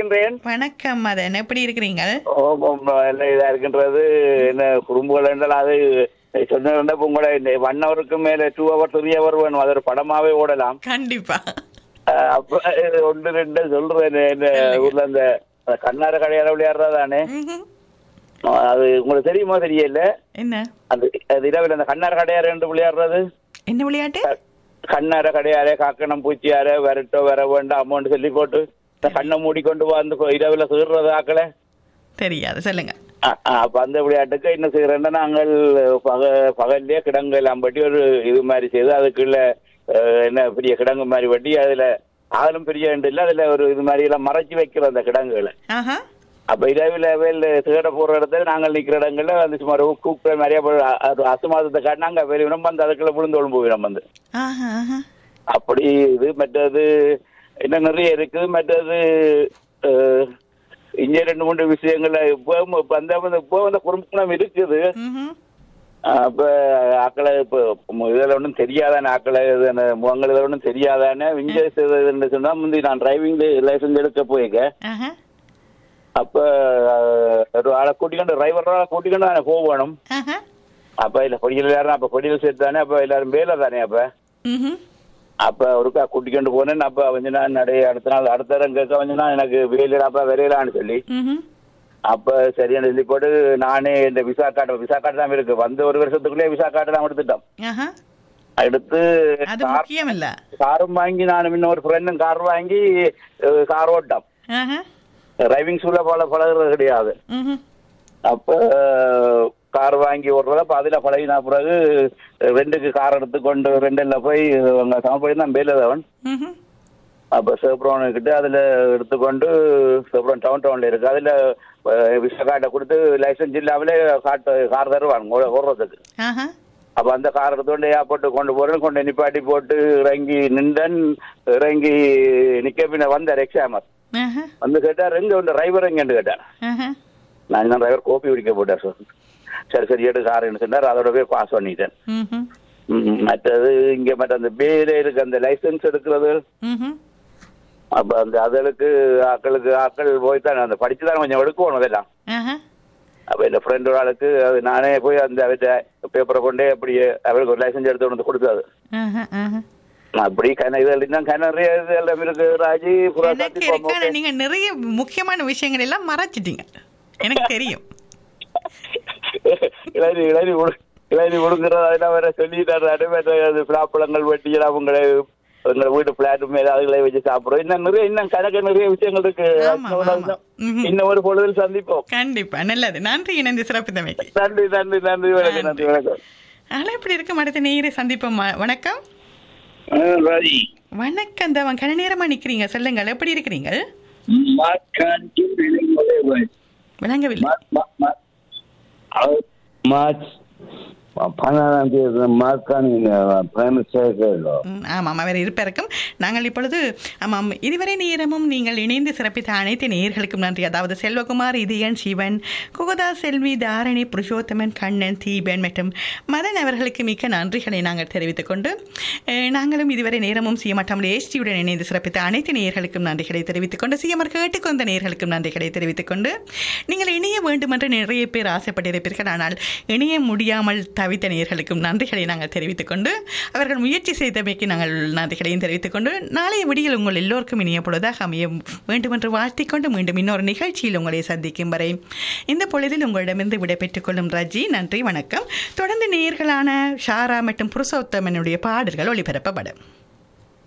இருக்கின்றேன் வணக்கம் மதன் எப்படி இருக்கிறீங்க ஓம் ஓம் நல்ல இதா இருக்கின்றது என்ன குறும்புகள் என்றால் அது சொன்ன உங்களை இந்த ஒன் ஹவருக்கு மேல டூ ஹவர் த்ரீ ஹவர் வேணும் அது ஒரு படமாவே ஓடலாம் கண்டிப்பா அஹ் அப்ப இது ஒன்று ரெண்டு சொல்றேன் இந்த ஊர்ல அந்த கண்ணார கடையால விளையாடுறதானே ம்ஹும். அது உங்களுக்கு தெரியுமா தெரியல என்ன அந்த அது இரவில் அந்த கண்ணார கடையாறு என்று விளையாடுறது என்ன விளையாட்டு கண்ணார கடையாரே காக்கணம் பூச்சியாரே வரட்டோ வர வேண்டாம் அமௌண்ட் சொல்லி போட்டு இந்த கண்ணை மூடிக்கொண்டு வந்து இரவுல சீடுறது ஆக்கல தெரியாது சொல்லுங்க அ- அ, அப்ப அந்த விளையாட்டுக்கு என்ன செய்யறோம்னா நாங்கள் பக பகல்லே கிடங்கு எல்லாம் பட்டி ஒரு இது மாதிரி செய்து அதுக்குள்ள அஹ், என்ன பெரிய கிடங்கு மாதிரி வட்டி அதுல ஆகலும் பெரிய ரெண்டு இல்ல அதுல ஒரு இது மாதிரி எல்லாம் மறைச்சு வைக்கிறோம் அந்த கிடங்குகளை ஆஹா அப்ப இரவில் வேல் தேட போற இடத்துல நாங்கள் நிக்கிற இடங்கள்ல வந்து சுமார் கூப்பிட்ட நிறைய பேர் அ- அது அசுமாதத்தை காட்டினா அங்க வெளியே நம்ம வந்து அதுக்குள்ள விழுந்து ஒழும்பு போயிடும் வந்து ஆஹா ஆஹா அப்படி இது மற்றது இன்னும் நிறைய இருக்குது மற்றது அஹ், இங்க ரெண்டு மூன்று விஷயங்கள்ல இப்போ இப்போ அந்த இப்போ வந்து குறும்புணம் இருக்குது ம்ஹும். அப்ப ஆக்களை இப்போ இதுல ஒன்றும் தெரியாதானே ஆக்களை இது அந்த முகங்கள் இதில் ஒன்றும் தெரியாதானே இங்க செய்ததுன்னு சொன்னா முந்தி நான் டிரைவிங் லைசன்ஸ் எடுக்க போயிருக்க ஆஹா அப்ப அஹ், ஒரு ஆளை கூட்டிக்கொண்டு டிரைவராக கூட்டிக்கொண்டு நான் போகணும் ஆஹா அப்ப இல்ல கொடியில் எல்லாரும் அப்ப கொடியில் சேர்த்து தானே அப்ப எல்லாரும் வேலை தானே அப்ப ம்ஹும். அப்ப ஒருக்கா கூட்டிக்கொண்டு போனேன் அப்ப கொஞ்ச நாள் நடை அடுத்த நாள் அடுத்த இடம் கேட்க கொஞ்ச நாள் எனக்கு வேலையில அப்ப வரையலான்னு சொல்லி ம்ஹும். அப்ப சரியான சொல்லி போட்டு நானே இந்த விசா கார்டு விசா கார்டு தான் இருக்கு வந்த ஒரு வருஷத்துக்குள்ளே விசா கார்டு தான் எடுத்துட்டோம் ஆஹா எடுத்து அது கார் முக்கியம் இல்ல காரும் வாங்கி நான் இன்னொரு ஃப்ரெண்டும் கார் வாங்கி அஹ், கார் ஓட்டம் ஆஹா டிரைவிங் ஸ்கூல்ல பல பழகுறது கிடையாது ம்ஹும். அப்ப கார் வாங்கி ஓடுறத அப்ப அதுல பழகின பிறகு ரெண்டுக்கு கார் எடுத்துக்கொண்டு ரெண்டுல போய் அங்க சமப்படி தான் பேலதவன் ம்ஹும். அப்ப சேப்ரோன் கிட்ட அதுல எடுத்துக்கொண்டு சேப்ரோன் டவுன் டவுன்ல இருக்கு அதுல அஹ், விசா கார்டை கொடுத்து லைசன்ஸ் இல்லாமலே காட்டு கார் தருவாங்க ஓ- ஓடுறதுக்கு ஆஹா அப்ப அந்த கார் எடுத்துக்கொண்டு ஏர்போர்ட்டு கொண்டு போறேன் கொண்டு நிப்பாட்டி போட்டு இறங்கி நின்றன் இறங்கி நிக்க பின்ன வந்த எக்ஸாமர் ஆஹா வந்து கேட்டார் எங்க உண்டு டிரைவர் எங்கன்னு கேட்டார் ஆஹா நான் தான் டிரைவர் கோப்பி குடிக்க போட்டார் சார் சரி சரி எடு காருன்னு சொன்னார் அதோட போய் பாஸ் பண்ணிட்டேன் ம்ஹும். ம், மற்றது இங்க மற்ற அந்த பேல இருக்கு அந்த லைசன்ஸ் எடுக்கிறது ம்ஹும். அப்ப அந்த அதற்கு ஆக்களுக்கு ஆக்கள் போய் தான் அந்த படிச்சு தான் கொஞ்சம் எடுக்கணும் அதெல்லாம் ஆஹா அப்ப இந்த ஃப்ரெண்ட் ஒரு ஆளுக்கு அது நானே போய் அந்த பேப்பரை கொண்டே அப்படியே அவருக்கு ஒரு லைசன்ஸ் எடுத்து வந்து கொடுத்தாது ஆஹா ஆஹா அப்படி கன இது தான் கனறிய இது எல்லாம் இருக்கு ராஜி எனக்கு இருக்கு ஆனா நீங்க நிறைய முக்கியமான விஷயங்கள் எல்லாம் மறைச்சிட்டீங்க எனக்கு தெரியும் இளநீ இளநீ உடு இளநீ உடுங்கிறது அதெல்லாம் வேற சொல்லிட்டாரு அடைமேட்ட அது பிளாப்பழங்கள் வெட்டிக்கலாம் உங்களை உங்களை வீட்டு பிளாட் மேல அதுகளை வச்சு சாப்பிடுறோம் இன்னும் நிறைய இன்னும் கணக்கு நிறைய விஷயங்கள் இருக்கு ஆமா, ஆமா. ம்ஹும். இன்னும் ஒரு பொழுதில் சந்திப்போம் கண்டிப்பா நல்லது நன்றி இணைந்து சிறப்பு தமைக்கு நன்றி நன்றி நன்றி வணக்கம் நன்றி வணக்கம் அதெல்லாம் எப்படி இருக்கும் அடுத்த நேரை சந்திப்போம் வ- வணக்கம் ராஜி வணக்கம் தவன் கன நேரமா நிக்கிறீங்க சொல்லுங்கள் எப்படி இருக்கிறீங்க மார்க்காண்டி விளைவுகளை விளங்கவில்லை மார்ச் பன்னெண்டாம் தேதி மார்க்காணி பிரைம் மினிஸ்டர் ம், ஆமாம் அவர் இருப்பிருக்கும் நாங்கள் இப்பொழுது ஆமாம் இதுவரை நேரமும் நீங்கள் இணைந்து சிறப்பித்த அனைத்து நேயர்களுக்கும் நன்றி அதாவது செல்வகுமார் இதயன் சிவன் குகதா செல்வி தாரணி புருஷோத்தமன் கண்ணன் தீபன் மற்றும் மதன் அவர்களுக்கு மிக்க நன்றிகளை நாங்கள் தெரிவித்துக் கொண்டு அஹ், நாங்களும் இதுவரை நேரமும் சிஎம்ஆர் ஏஸ்டியுடன் இணைந்து சிறப்பித்த அனைத்து நேயர்களுக்கும் நன்றிகளை தெரிவித்துக் கொண்டு சிஎம்ஆர் கேட்டுக்கொண்ட நேயர்களுக்கும் நன்றிகளை தெரிவித்துக் கொண்டு நீங்கள் இணைய வேண்டும் என்று நிறைய பேர் ஆசைப்பட்டிருப்பீர்கள் ஆனால் இணைய முடியாமல் தவித்த நேயர்களுக்கும் நன்றிகளை நாங்கள் தெரிவித்துக் கொண்டு அவர்கள் முயற்சி செய்தமைக்கு நாங்கள் நன்றிகளையும் தெரிவித்துக் கொண்டு நாளைய விடியில் உங்கள் எல்லோருக்கும் இனிய பொழுதாக அமைய வேண்டும் என்று வாழ்த்திக் கொண்டு மீண்டும் இன்னொரு நிகழ்ச்சியில் உங்களை சந்திக்கும் வரை இந்த பொழுதில் உங்களிடமிருந்து விடைபெற்றுக் கொள்ளும் ரஜி நன்றி வணக்கம் தொடர்ந்து நேயர்களான ஷாரா மற்றும் புருஷோத்தமனுடைய பாடல்கள் ஒளிபரப்பப்படும்